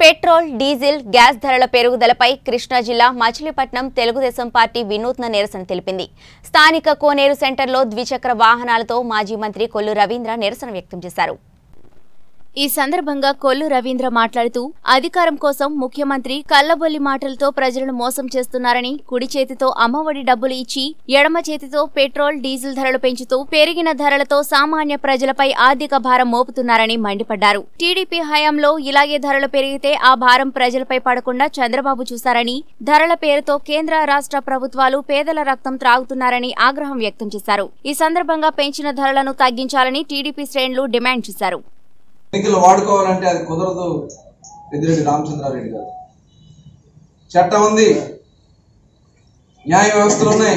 petrol diesel gas ధరల పెరుగుదలపై కృష్ణా జిల్లా మచిలీపట్నం తెలుగుదేశం పార్టీ వినూత్న నిరసన తెలిపింది స్థానిక కోనేరు సెంటర్లో ద్విచక్ర వాహనాలతో మాజీ మంత్రి కొల్లు రవీంద్ర నిరసన వ్యక్తం చేశారు ఈ సందర్భంగా కొల్లు రవీంద్ర మాట్లాడుతూ అధికారం కోసం ముఖ్యమంత్రి కల్లబొల్లి మాటలతో ప్రజలను మోసం చేస్తున్నారని కుడి చేతితో అమ్మఒడి డబ్బులు ఇచ్చి ఎడమ చేతితో పెట్రోల్ డీజిల్ ధరలు పెంచుతూ పెరిగిన ధరలతో సామాన్య ప్రజలపై ఆర్థిక భారం మోపుతున్నారని మండిపడ్డారు టీడీపీ హయాంలో ఇలాగే ధరలు పెరిగితే ఆ భారం ప్రజలపై పడకుండా చంద్రబాబు చూశారని ధరల పేరుతో కేంద్ర రాష్ట్ర ప్రభుత్వాలు పేదల రక్తం త్రాగుతున్నారని ఆగ్రహం వ్యక్తం చేశారు ఈ సందర్భంగా పెంచిన ధరలను తగ్గించాలని టీడీపీ శ్రేణులు డిమాండ్ చేశారు ఎన్నికలు వాడుకోవాలంటే అది కుదరదు పెద్దిరెడ్డి రామచంద్రారెడ్డి గారు చట్టం ఉంది న్యాయ వ్యవస్థలు ఉన్నాయి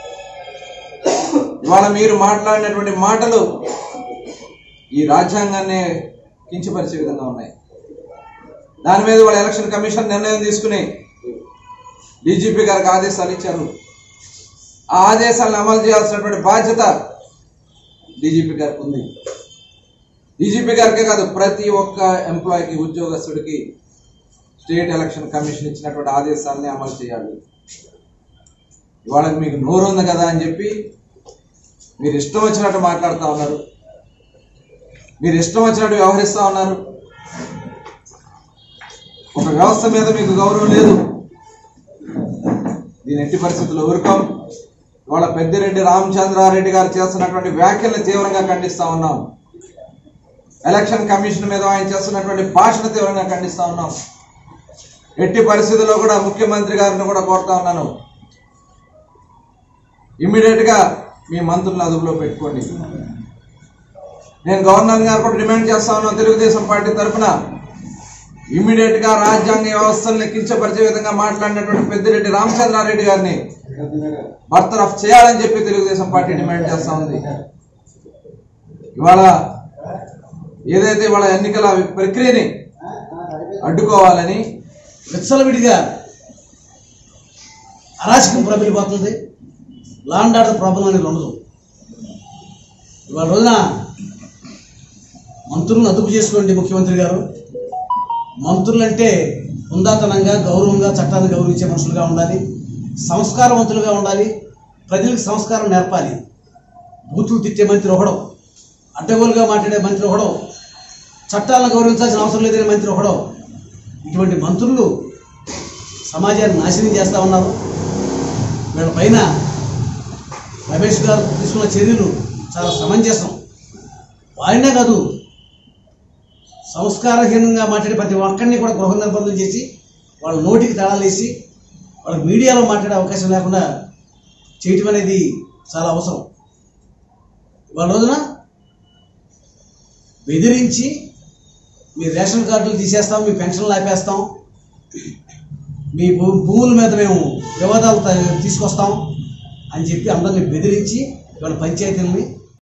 ఇవాళ మీరు మాట్లాడినటువంటి మాటలు ఈ రాజ్యాంగాన్ని కించపరిచే విధంగా ఉన్నాయి దాని మీద వాళ్ళ ఎలక్షన్ కమిషన్ నిర్ణయం తీసుకుని డీజీపీ గారికి ఆదేశాలు ఇచ్చారు ఆ ఆదేశాలను అమలు చేయాల్సినటువంటి బాధ్యత డీజీపీ గారికి ఉంది డీజీపీ గారికే కాదు ప్రతి ఒక్క ఎంప్లాయీకి ఉద్యోగస్తుడికి స్టేట్ ఎలక్షన్ కమిషన్ ఇచ్చినటువంటి ఆదేశాలని అమలు చేయాలి ఇవాళ మీకు నోరు ఉంది కదా అని చెప్పి మీరు ఇష్టం వచ్చినట్టు మాట్లాడుతూ ఉన్నారు మీరు ఇష్టం వచ్చినట్టు వ్యవహరిస్తూ ఉన్నారు ఒక వ్యవస్థ మీద మీకు గౌరవం లేదు దీని ఎట్టి పరిస్థితుల్లో ఊరుకోం ఇవాళ పెద్దిరెడ్డి రామచంద్రారెడ్డి గారు చేస్తున్నటువంటి వ్యాఖ్యల్ని తీవ్రంగా ఖండిస్తా ఉన్నాం ఎలక్షన్ కమిషన్ మీద ఆయన చేస్తున్నటువంటి భాషను తీవ్రంగా ఖండిస్తా ఉన్నాం ఎట్టి పరిస్థితుల్లో కూడా ముఖ్యమంత్రి గారిని కూడా కోరుతా ఉన్నాను ఇమ్మీడియట్ గా మీ మంత్రులను అదుపులో పెట్టుకోండి నేను గవర్నర్ గారు కూడా డిమాండ్ చేస్తా ఉన్నాను తెలుగుదేశం పార్టీ తరఫున ఇమ్మీడియట్ గా రాజ్యాంగ వ్యవస్థల్ని కించపరిచే విధంగా మాట్లాడినటువంటి పెద్దిరెడ్డి రామచంద్రారెడ్డి గారిని బర్తరఫ్ చేయాలని చెప్పి తెలుగుదేశం పార్టీ డిమాండ్ చేస్తా ఉంది ఇవాళ ఏదైతే ఇవాళ ఎన్నికల ప్రక్రియని అడ్డుకోవాలని విచ్చలవిడిగా అరాచకం ప్రబలిపోతుంది లాండ్ ఆర్డర్ ప్రాబ్లం అనేది ఉండదు ఇవాళ రోజున మంత్రులను అదుపు చేసుకోండి ముఖ్యమంత్రి గారు మంత్రులు అంటే హుందాతనంగా గౌరవంగా చట్టాన్ని గౌరవించే మనుషులుగా ఉండాలి సంస్కారవంతులుగా ఉండాలి ప్రజలకు సంస్కారం నేర్పాలి బూతులు తిట్టే మంత్రి ఒకడో అడ్డగోలుగా మాట్లాడే మంత్రి ఒకడో చట్టాలను గౌరవించాల్సిన అవసరం లేదనే మంత్రి ఒకడో ఇటువంటి మంత్రులు సమాజాన్ని నాశనం చేస్తూ ఉన్నారు వీళ్ళ పైన రమేష్ గారు తీసుకున్న చర్యలు చాలా సమంజసం వారినే కాదు సంస్కారహీనంగా మాట్లాడే ప్రతి ఒక్కరిని కూడా గృహ నిర్బంధం చేసి వాళ్ళ నోటికి తాళాలు వేసి వాళ్ళకి మీడియాలో మాట్లాడే అవకాశం లేకుండా చేయటం అనేది చాలా అవసరం వాళ్ళ రోజున బెదిరించి మీ రేషన్ కార్డులు తీసేస్తాం మీ పెన్షన్లు ఆపేస్తాం మీ భూ భూముల మీద మేము వివాదాలు త- తీసుకొస్తాం అని చెప్పి అందరిని బెదిరించి ఇవాళ పంచాయతీలని